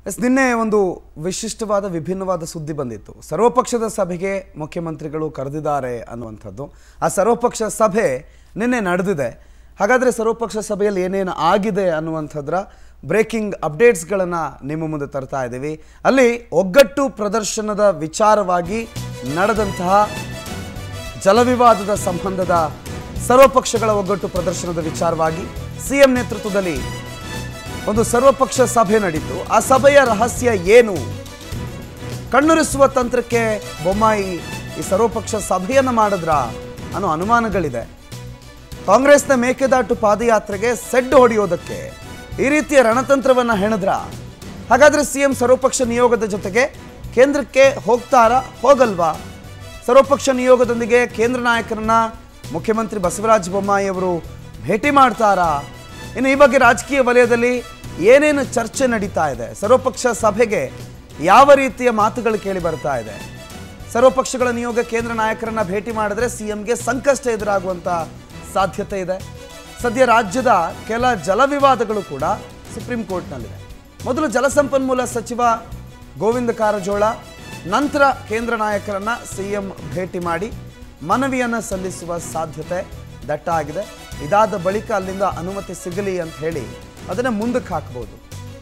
S ನಿನ್ನೆ ಒಂದು ವಿಶಿಷ್ಟವಾದ ವಿಭಿನ್ನವಾದ ಸುದ್ದಿ ಬಂದಿತ್ತು ಸರ್ವಪಕ್ಷದ ಸಭೆಗೆ ಮುಖ್ಯಮಂತ್ರಿಗಳು ಕರೆದಿದ್ದಾರೆ ಅನ್ನುವಂಥದ್ದು ಆ ಸರ್ವಪಕ್ಷ ಸಭೆ ನಿನ್ನೆ ನಡೆದಿದೆ ಹಾಗಾದರೆ ಸರ್ವಪಕ್ಷ ಸಭೆಯಲ್ಲಿ ಏನೇನು ಆಗಿದೆ ಅನ್ನುವಂಥದ್ರ ಬ್ರೇಕಿಂಗ್ ಅಪ್ಡೇಟ್ಸ್ಗಳನ್ನು ನಿಮ್ಮ ಮುಂದೆ ತರ್ತಾ ಇದ್ದೀವಿ ಅಲ್ಲಿ ಒಗ್ಗಟ್ಟು ಪ್ರದರ್ಶನದ ವಿಚಾರವಾಗಿ ನಡೆದಂತಹ ಜಲವಿವಾದದ ಸಂಬಂಧದ ಸರ್ವಪಕ್ಷಗಳ ಒಗ್ಗಟ್ಟು ಪ್ರದರ್ಶನದ ವಿಚಾರವಾಗಿ ಸಿಎಂ ನೇತೃತ್ವದಲ್ಲಿ ಒಂದು ಸರ್ವಪಕ್ಷ ಸಭೆ ನಡೀತು ಆ ಸಭೆಯ ರಹಸ್ಯ ಏನು ಕಣ್ಣುರಿಸುವ ತಂತ್ರಕ್ಕೆ ಬೊಮ್ಮಾಯಿ ಈ ಸರ್ವಪಕ್ಷ ಸಭೆಯನ್ನು ಮಾಡಿದ್ರ ಅನ್ನೋ ಅನುಮಾನಗಳಿದೆ ಕಾಂಗ್ರೆಸ್ನ ಮೇಕೆದಾಟು ಪಾದಯಾತ್ರೆಗೆ ಸೆಡ್ಡು ಹೊಡೆಯೋದಕ್ಕೆ ಈ ರೀತಿಯ ರಣತಂತ್ರವನ್ನು ಹೆಣದ್ರ ಹಾಗಾದ್ರೆ ಸಿಎಂ ಸರ್ವಪಕ್ಷ ನಿಯೋಗದ ಜೊತೆಗೆ ಕೇಂದ್ರಕ್ಕೆ ಹೋಗ್ತಾರಾ ಹೋಗಲ್ವಾ ಸರ್ವಪಕ್ಷ ನಿಯೋಗದೊಂದಿಗೆ ಕೇಂದ್ರ ನಾಯಕರನ್ನ ಮುಖ್ಯಮಂತ್ರಿ ಬಸವರಾಜ ಬೊಮ್ಮಾಯಿ ಅವರು ಭೇಟಿ ಮಾಡ್ತಾರಾ ಇನ್ನು ಈ ಬಗ್ಗೆ ರಾಜಕೀಯ ವಲಯದಲ್ಲಿ ಏನೇನು ಚರ್ಚೆ ನಡೀತಾ ಇದೆ ಸರ್ವಪಕ್ಷ ಸಭೆಗೆ ಯಾವ ರೀತಿಯ ಮಾತುಗಳು ಕೇಳಿ ಬರ್ತಾ ಇದೆ ಸರ್ವಪಕ್ಷಗಳ ನಿಯೋಗ ಕೇಂದ್ರ ನಾಯಕರನ್ನ ಭೇಟಿ ಮಾಡಿದ್ರೆ ಸಿಎಂಗೆ ಸಂಕಷ್ಟ ಎದುರಾಗುವಂತ ಸಾಧ್ಯತೆ ಇದೆ ಸದ್ಯ ರಾಜ್ಯದ ಕೆಲ ಜಲವಿವಾದಗಳು ಕೂಡ ಸುಪ್ರೀಂ ಕೋರ್ಟ್ನಲ್ಲಿದೆ ಮೊದಲು ಜಲಸಂಪನ್ಮೂಲ ಸಚಿವ ಗೋವಿಂದ ಕಾರಜೋಳ ನಂತರ ಕೇಂದ್ರ ನಾಯಕರನ್ನ ಸಿಎಂ ಭೇಟಿ ಮಾಡಿ ಮನವಿಯನ್ನು ಸಲ್ಲಿಸುವ ಸಾಧ್ಯತೆ ದಟ್ಟ ಆಗಿದೆ ಇದಾದ ಬಳಿಕ ಅಲ್ಲಿಂದ ಅನುಮತಿ ಸಿಗಲಿ ಅಂತ ಹೇಳಿ ಅದನ್ನು ಮುಂದಕ್ಕೆ ಹಾಕ್ಬೋದು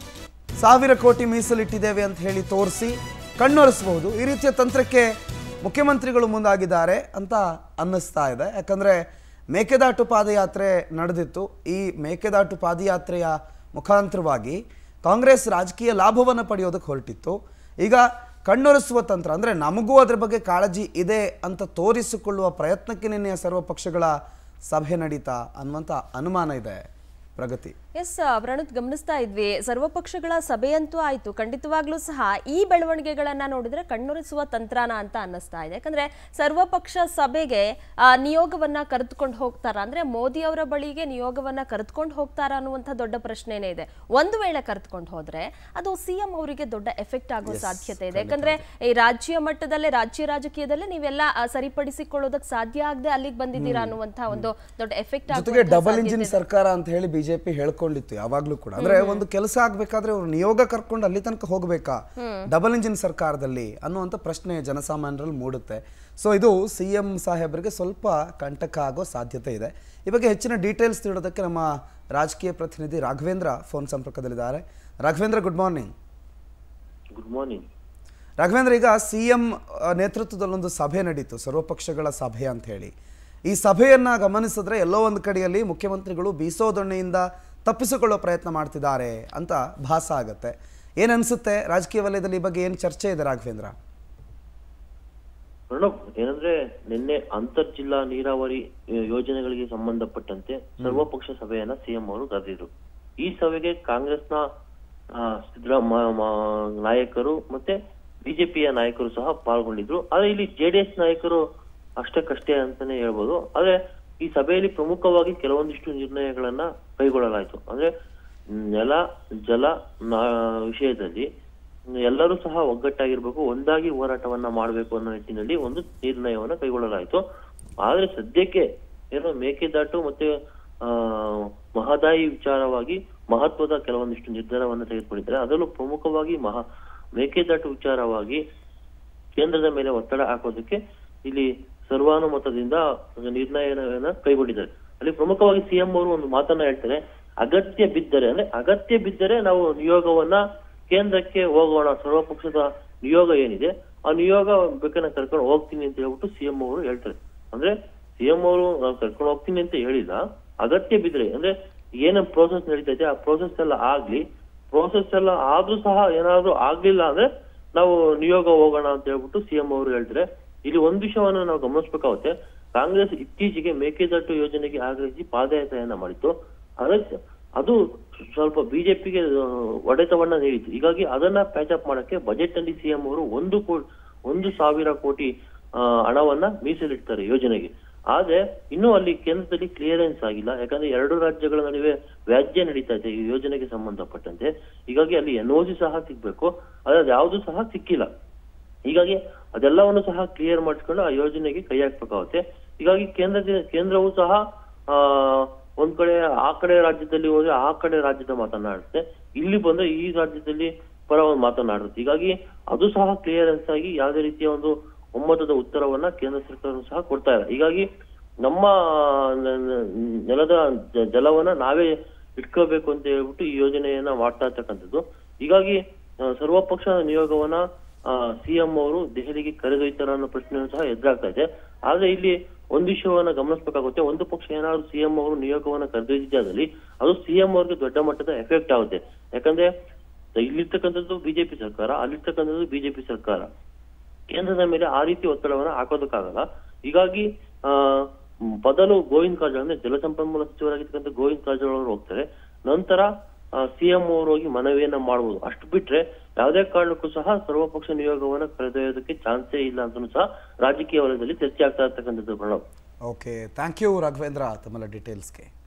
ಸಾವಿರ ಕೋಟಿ ಮೀಸಲಿಟ್ಟಿದ್ದೇವೆ ಅಂತ ಹೇಳಿ ತೋರಿಸಿ ಕಣ್ಣೊರೆಸಬಹುದು ಈ ರೀತಿಯ ತಂತ್ರಕ್ಕೆ ಮುಖ್ಯಮಂತ್ರಿಗಳು ಮುಂದಾಗಿದ್ದಾರೆ ಅಂತ ಅನ್ನಿಸ್ತಾ ಇದೆ ಯಾಕಂದರೆ ಮೇಕೆದಾಟು ಪಾದಯಾತ್ರೆ ನಡೆದಿತ್ತು ಈ ಮೇಕೆದಾಟು ಪಾದಯಾತ್ರೆಯ ಮುಖಾಂತರವಾಗಿ ಕಾಂಗ್ರೆಸ್ ರಾಜಕೀಯ ಲಾಭವನ್ನು ಪಡೆಯೋದಕ್ಕೆ ಹೊರಟಿತ್ತು ಈಗ ಕಣ್ಣೊರೆಸುವ ತಂತ್ರ ಅಂದರೆ ನಮಗೂ ಅದರ ಬಗ್ಗೆ ಕಾಳಜಿ ಇದೆ ಅಂತ ತೋರಿಸಿಕೊಳ್ಳುವ ಪ್ರಯತ್ನಕ್ಕೆ ನಿನ್ನೆಯ ಸರ್ವ ಪಕ್ಷಗಳ ಸಭೆ ನಡೀತಾ ಅನ್ನುವಂಥ ಅನುಮಾನ ಇದೆ ಪ್ರಗತಿ ಎಸ್ ಪ್ರಣುತ್ ಗಮನಿಸ್ತಾ ಇದ್ವಿ ಸರ್ವಪಕ್ಷಗಳ ಸಭೆಯಂತೂ ಆಯ್ತು ಖಂಡಿತವಾಗ್ಲೂ ಸಹ ಈ ಬೆಳವಣಿಗೆಗಳನ್ನ ನೋಡಿದ್ರೆ ಕಣ್ಣೊರೆಸುವ ತಂತ್ರಾನ ಅಂತ ಅನ್ನಿಸ್ತಾ ಇದೆ ಯಾಕಂದ್ರೆ ಸರ್ವಪಕ್ಷ ಸಭೆಗೆ ಆ, ನಿಯೋಗವನ್ನ ಕರೆದುಕೊಂಡು ಹೋಗ್ತಾರ ಅಂದ್ರೆ ಮೋದಿ ಅವರ ಬಳಿಗೆ ನಿಯೋಗವನ್ನ ಕರೆದುಕೊಂಡು ಹೋಗ್ತಾರ ಅನ್ನುವಂಥ ದೊಡ್ಡ ಪ್ರಶ್ನೆನೇ ಇದೆ ಒಂದು ವೇಳೆ ಕರೆದುಕೊಂಡು ಹೋದ್ರೆ ಅದು ಸಿಎಂ ಅವರಿಗೆ ದೊಡ್ಡ ಎಫೆಕ್ಟ್ ಆಗೋ ಸಾಧ್ಯತೆ ಇದೆ ಯಾಕಂದ್ರೆ ಈ ರಾಜ್ಯ ಮಟ್ಟದಲ್ಲೇ ರಾಜ್ಯ ರಾಜಕೀಯದಲ್ಲೇ ನೀವೆಲ್ಲ ಆ, ಸರಿಪಡಿಸಿಕೊಳ್ಳೋದಕ್ಕೆ ಸಾಧ್ಯ ಆಗದೆ ಅಲ್ಲಿಗೆ ಬಂದಿದ್ದೀರಾ ಅನ್ನುವಂಥ ಒಂದು ದೊಡ್ಡ ಎಫೆಕ್ಟ್ ಜೊತೆಗೆ ಡಬಲ್ ಇಂಜಿನ್ ಸರ್ಕಾರ ಅಂತ ಹೇಳಿ ಬಿಜೆಪಿ ಹೇಳ್ಕೊಂಡಿತ್ತು ಯಾವಾಗ್ಲೂ ಕೂಡ ಅಂದ್ರೆ ಒಂದು ಕೆಲಸ ಆಗ್ಬೇಕಾದ್ರೆ ಅವ್ರು ನಿಯೋಗ ಕರ್ಕೊಂಡು ಅಲ್ಲಿ ತನಕ ಹೋಗ್ಬೇಕಾ ಡಬಲ್ ಇಂಜಿನ್ ಸರ್ಕಾರದಲ್ಲಿ ಅನ್ನುವಂಥ ಪ್ರಶ್ನೆ ಜನಸಾಮಾನ್ಯರಲ್ಲಿ ಮೂಡುತ್ತೆ ಸೊ ಇದು ಸಿ ಎಂ ಸಾಹೇಬರಿಗೆ ಸ್ವಲ್ಪ ಕಂಟಕ ಆಗೋ ಸಾಧ್ಯತೆ ಇದೆ ಈ ಬಗ್ಗೆ ಹೆಚ್ಚಿನ ಡೀಟೇಲ್ಸ್ ನೀಡೋದಕ್ಕೆ ನಮ್ಮ ರಾಜಕೀಯ ಪ್ರತಿನಿಧಿ ರಾಘವೇಂದ್ರ ಫೋನ್ ಸಂಪರ್ಕದಲ್ಲಿದ್ದಾರೆ Raghavendra good morning good morning Raghavendra ಈಗ ಸಿ ಎಂ ನೇತೃತ್ವದಲ್ಲೊಂದು ಸಭೆ ನಡೀತು ಸರ್ವಪಕ್ಷಗಳ ಸಭೆ ಅಂತ ಹೇಳಿ ಈ ಸಭೆಯನ್ನ ಗಮನಿಸಿದ್ರೆ ಎಲ್ಲೋ ಒಂದು ಕಡೆಯಲ್ಲಿ ಮುಖ್ಯಮಂತ್ರಿಗಳು ಬೀಸೋದೊಣ್ಣೆಯಿಂದ ತಪ್ಪಿಸಿಕೊಳ್ಳೋ ಪ್ರಯತ್ನ ಮಾಡ್ತಿದ್ದಾರೆ ಅಂತ ಭಾಸ ಆಗತ್ತೆ ಏನ್ ಅನ್ಸುತ್ತೆ ರಾಜಕೀಯ ವಲಯದಲ್ಲಿ ಈ ಬಗ್ಗೆ ಏನು ಚರ್ಚೆ ಇದೆ ರಾಘವೇಂದ್ರ ಪ್ರಣವ್ ಏನಂದ್ರೆ ನಿನ್ನೆ ಅಂತರ್ ಜಿಲ್ಲಾ ನೀರಾವರಿ ಆ, ಯೋಜನೆಗಳಿಗೆ ಸಂಬಂಧಪಟ್ಟಂತೆ ಸರ್ವಪಕ್ಷ ಸಭೆಯನ್ನ ಸಿಎಂ ಅವರು ಕರೆದಿದ್ರು ಈ ಸಭೆಗೆ ಕಾಂಗ್ರೆಸ್ನ ಆ, ಸಿದ್ದರಾಮ ಮ- ನಾಯಕರು ಮತ್ತೆ ಬಿಜೆಪಿಯ ನಾಯಕರು ಸಹ ಪಾಲ್ಗೊಂಡಿದ್ರು ಆದ್ರೆ ಇಲ್ಲಿ ಜೆಡಿಎಸ್ ನಾಯಕರು ಅಷ್ಟಕ್ಕಷ್ಟೇ ಅಂತಾನೆ ಹೇಳ್ಬೋದು ಆದ್ರೆ ಈ ಸಭೆಯಲ್ಲಿ ಪ್ರಮುಖವಾಗಿ ಕೆಲವೊಂದಿಷ್ಟು ನಿರ್ಣಯಗಳನ್ನ ಕೈಗೊಳ್ಳಲಾಯಿತು ಅಂದ್ರೆ ನೆಲ ಜಲ ನಾ- ವಿಷಯದಲ್ಲಿ ಎಲ್ಲರೂ ಸಹ ಒಗ್ಗಟ್ಟಾಗಿರ್ಬೇಕು ಒಂದಾಗಿ ಹೋರಾಟವನ್ನ ಮಾಡಬೇಕು ಅನ್ನೋ ನಿಟ್ಟಿನಲ್ಲಿ ಒಂದು ನಿರ್ಣಯವನ್ನ ಕೈಗೊಳ್ಳಲಾಯಿತು ಆದ್ರೆ ಸದ್ಯಕ್ಕೆ ಏನೋ ಮೇಕೆದಾಟು ಮತ್ತೆ ಆ ಮಹದಾಯಿ ವಿಚಾರವಾಗಿ ಮಹತ್ವದ ಕೆಲವೊಂದಿಷ್ಟು ನಿರ್ಧಾರವನ್ನ ತೆಗೆದುಕೊಂಡಿದ್ದಾರೆ ಅದರಲ್ಲೂ ಪ್ರಮುಖವಾಗಿ ಮಹಾ ಮೇಕೆದಾಟು ವಿಚಾರವಾಗಿ ಕೇಂದ್ರದ ಮೇಲೆ ಒತ್ತಡ ಹಾಕೋದಕ್ಕೆ ಇಲ್ಲಿ ಸರ್ವಾನುಮತದಿಂದ ನಿರ್ಣಯವನ್ನ ಕೈಗೊಂಡಿದ್ದಾರೆ ಅಲ್ಲಿ ಪ್ರಮುಖವಾಗಿ ಸಿಎಂ ಅವರು ಒಂದು ಮಾತನ್ನ ಹೇಳ್ತಾರೆ ಅಗತ್ಯ ಬಿದ್ದರೆ ಅಂದ್ರೆ ಅಗತ್ಯ ಬಿದ್ದರೆ ನಾವು ನಿಯೋಗವನ್ನ ಕೇಂದ್ರಕ್ಕೆ ಹೋಗೋಣ ಸರ್ವಪಕ್ಷದ ನಿಯೋಗ ಏನಿದೆ ಆ ನಿಯೋಗ ಬೇಕಾದ್ರೆ ಕರ್ಕೊಂಡು ಹೋಗ್ತೀನಿ ಅಂತ ಹೇಳ್ಬಿಟ್ಟು ಸಿಎಂ ಅವರು ಹೇಳ್ತಾರೆ ಅಂದ್ರೆ ಸಿಎಂ ಅವರು ನಾವು ಕರ್ಕೊಂಡು ಹೋಗ್ತೀನಿ ಅಂತ ಹೇಳಿಲ್ಲ ಅಗತ್ಯ ಬಿದ್ರೆ ಅಂದ್ರೆ ಏನ ಪ್ರೋಸೆಸ್ ನಡೀತಾ ಇದೆ ಆ ಪ್ರೋಸೆಸ್ ಎಲ್ಲ ಆಗ್ಲಿ ಪ್ರೋಸೆಸ್ ಎಲ್ಲ ಆದ್ರೂ ಸಹ ಏನಾದ್ರೂ ಆಗ್ಲಿಲ್ಲ ಅಂದ್ರೆ ನಾವು ನಿಯೋಗ ಹೋಗೋಣ ಅಂತ ಹೇಳ್ಬಿಟ್ಟು ಸಿಎಂ ಅವರು ಹೇಳ್ತಾರೆ ಇಲ್ಲಿ ಒಂದ್ ವಿಷಯವನ್ನ ನಾವು ಗಮನಿಸ್ಬೇಕಾಗುತ್ತೆ ಕಾಂಗ್ರೆಸ್ ಇತ್ತೀಚೆಗೆ ಮೇಕೆದಾಟು ಯೋಜನೆಗೆ ಆಗ್ರಹಿಸಿ ಪಾದಯಾತ್ರೆಯನ್ನ ಮಾಡಿತ್ತು ಅದಕ್ಕೆ ಅದು ಸ್ವಲ್ಪ ಬಿಜೆಪಿಗೆ ಹೊಡೆತವನ್ನ ನೀಡಿತು ಹೀಗಾಗಿ ಅದನ್ನ ಪ್ಯಾಚಪ್ ಮಾಡಕ್ಕೆ ಬಜೆಟ್ ನಲ್ಲಿ ಸಿಎಂ ಅವರು ಒಂದು ಕೋ ಒಂದು ಸಾವಿರ ಕೋಟಿ ಆ, ಹಣವನ್ನ ಮೀಸಲಿಡ್ತಾರೆ ಯೋಜನೆಗೆ ಆದ್ರೆ ಇನ್ನೂ ಅಲ್ಲಿ ಕೇಂದ್ರದಲ್ಲಿ ಕ್ಲಿಯರೆನ್ಸ್ ಆಗಿಲ್ಲ ಯಾಕಂದ್ರೆ ಎರಡು ರಾಜ್ಯಗಳ ನಡುವೆ ವ್ಯಾಜ್ಯ ನಡೀತಾ ಇದೆ ಈ ಯೋಜನೆಗೆ ಸಂಬಂಧಪಟ್ಟಂತೆ ಹೀಗಾಗಿ ಅಲ್ಲಿ ಎನ್ಒಸಿ ಸಹ ಸಿಗ್ಬೇಕು ಆದ್ರೆ ಅದು ಯಾವುದು ಸಹ ಸಿಕ್ಕಿಲ್ಲ ಹೀಗಾಗಿ ಅದೆಲ್ಲವನ್ನು ಸಹ ಕ್ಲಿಯರ್ ಮಾಡಿಸ್ಕೊಂಡು ಆ ಯೋಜನೆಗೆ ಕೈ ಹಾಕ್ಬೇಕಾಗುತ್ತೆ ಹೀಗಾಗಿ ಕೇಂದ್ರ ಕೇಂದ್ರವು ಸಹ ಆ ಒಂದ್ ಕಡೆ ಆ ಕಡೆ ರಾಜ್ಯದಲ್ಲಿ ಹೋದ್ರೆ ಆ ಕಡೆ ರಾಜ್ಯದ ಮಾತನಾಡುತ್ತೆ ಇಲ್ಲಿ ಬಂದ್ರೆ ಈ ರಾಜ್ಯದಲ್ಲಿ ಪರ ಒಂದು ಮಾತನಾಡಿದ್ರು ಹೀಗಾಗಿ ಅದು ಸಹ ಕ್ಲಿಯರೆನ್ಸ್ ಆಗಿ ಯಾವುದೇ ರೀತಿಯ ಒಂದು ಒಮ್ಮತದ ಉತ್ತರವನ್ನ ಕೇಂದ್ರ ಸರ್ಕಾರ ಸಹ ಕೊಡ್ತಾ ಇಲ್ಲ ಹೀಗಾಗಿ ನಮ್ಮ ನ- ನ- ನೆಲದ ಜ- ಜಲವನ್ನ ನಾವೇ ಇಟ್ಕೋಬೇಕು ಅಂತ ಹೇಳ್ಬಿಟ್ಟು ಈ ಯೋಜನೆಯನ್ನ ಮಾಡ್ತಾ ಇರ್ತಕ್ಕಂಥದ್ದು ಹೀಗಾಗಿ ಆ, ಸರ್ವಪಕ್ಷ ನಿಯೋಗವನ್ನ ಸಿಎಂ ಅವರು ದೆಹಲಿಗೆ ಕರೆದೊಯ್ತಾರ ಅನ್ನೋ ಪ್ರಶ್ನೆಯೂ ಸಹ ಎದುರಾಗ್ತಾ ಇದೆ ಆದ್ರೆ ಇಲ್ಲಿ ಒಂದು ವಿಷಯವನ್ನ ಗಮನಿಸಬೇಕಾಗುತ್ತೆ ಒಂದು ಪಕ್ಷ ಏನಾದ್ರು ಸಿಎಂ ಅವರು ನಿಯೋಗವನ್ನ ಕರೆದೊಯ್ದಿದ್ದಾದಲ್ಲಿ ಅದು ಸಿಎಂ ಅವ್ರಿಗೆ ದೊಡ್ಡ ಮಟ್ಟದ ಎಫೆಕ್ಟ್ ಆಗುತ್ತೆ ಯಾಕಂದ್ರೆ ಇಲ್ಲಿರ್ತಕ್ಕಂಥದ್ದು ಬಿಜೆಪಿ ಸರ್ಕಾರ ಅಲ್ಲಿರ್ತಕ್ಕಂಥದ್ದು ಬಿಜೆಪಿ ಸರ್ಕಾರ ಕೇಂದ್ರದ ಮೇಲೆ ಆ ರೀತಿ ಒತ್ತಡವನ್ನ ಹಾಕೋದಕ್ಕಾಗಲ್ಲ ಹೀಗಾಗಿ ಆ ಮ್, ಮೊದಲು ಗೋವಿಂದ್ ಕಾರಜೋಳ ಅಂದ್ರೆ ಜಲಸಂಪನ್ಮೂಲ ಸಚಿವರಾಗಿರ್ತಕ್ಕಂಥ ಗೋವಿಂದ್ ಕಾರಜೋಳ ಅವರು ಹೋಗ್ತಾರೆ ನಂತರ ಸಿಎಂ ಅವರು ಹೋಗಿ ಮನವಿಯನ್ನ ಮಾಡಬಹುದು ಅಷ್ಟು ಬಿಟ್ರೆ ಯಾವುದೇ ಕಾರಣಕ್ಕೂ ಸಹ ಸರ್ವಪಕ್ಷ ನಿಯೋಗವನ್ನ ಕರೆದೊಯ್ಯೋದಕ್ಕೆ ಚಾನ್ಸೇ ಇಲ್ಲ ಅಂತಲೂ ಸಹ ರಾಜಕೀಯ ವಲಯದಲ್ಲಿ ಚರ್ಚೆ ಆಗ್ತಾ ಇರ್ತಕ್ಕಂಥದ್ದು Pranav okay thank you Raghavendra ತಮ್ಮೆಲ್ಲ ಡೀಟೇಲ್ಸ್ಗೆ